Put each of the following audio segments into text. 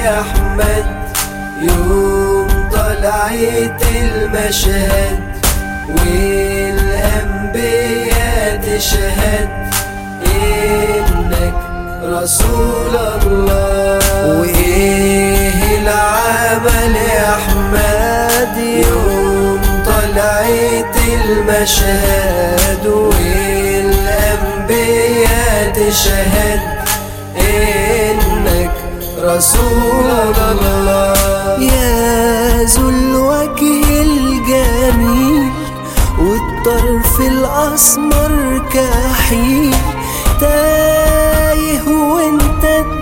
يا أحمد يوم طلعت المشهد والأنبياء تشهد إنك رسول الله وإيه العمل يا أحمد يوم طلعت المشهد والأنبياء تشهد إنك رسول الله يا ذو الوجه الجميل والطرف الأسمر كحيل تايه وانت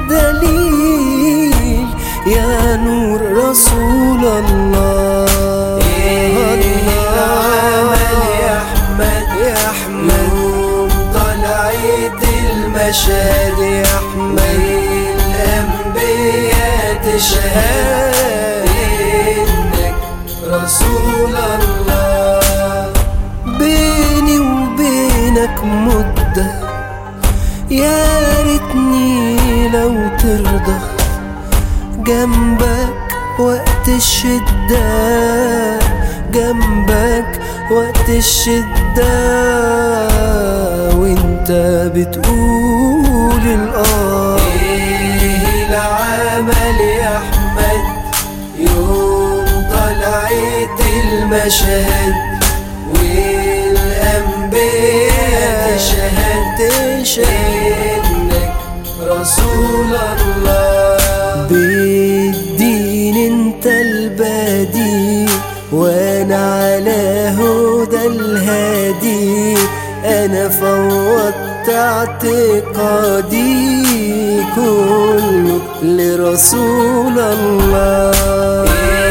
الدليل يا نور رسول الله العمل يا أحمد يا أحمد يوم طلعت المشهد يا أحمد الأنبياء تشهد إنك رسول الله بيني وبينك مدة يا ريتني لو ترضى جنبك وقت الشدة جنبك وقت الشدة وانت بتقول الآه إيه العمل يا أحمد يوم طلعت المشهد والأنبياء تشهد إنك رسول الله بالدين انت البديل وانا على هدى الهادي انا فوضت اعتقادي كله لرسول الله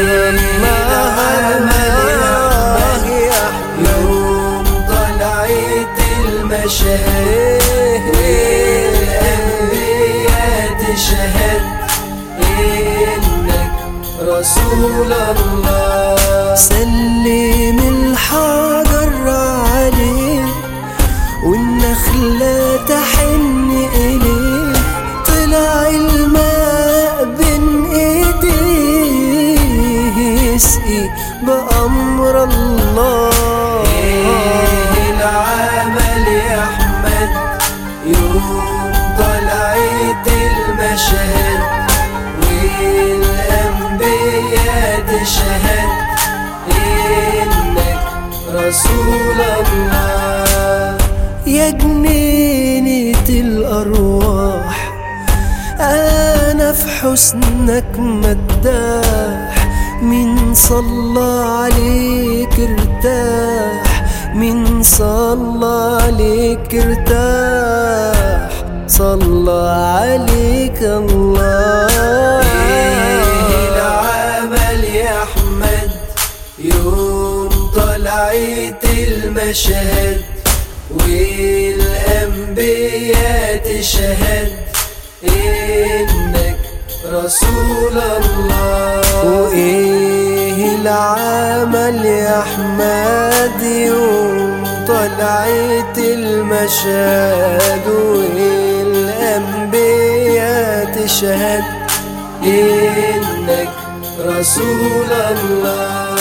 يوم طلعت المشهد والأنبياء تشهد إنك رسول الله سلم الحجر عليه والنخلة تحن إليه طلع الماء بين إيديه يسقي بأمر الله إيه العمل يا أحمد يوم طلعت المشهد والأنبياء تشهد إنك رسول الله يا جنينة الأرواح أنا في حسنك مداح من صلى عليك ارتاح من صلى عليك ارتاح صلى عليك الله إيه العمل يا أحمد يوم طلعت المشهد والأنبياء تشهد إنك رسول الله وإيه العمل يا أحمد يوم طلعت المشهد والأنبياء تشهد إنك رسول الله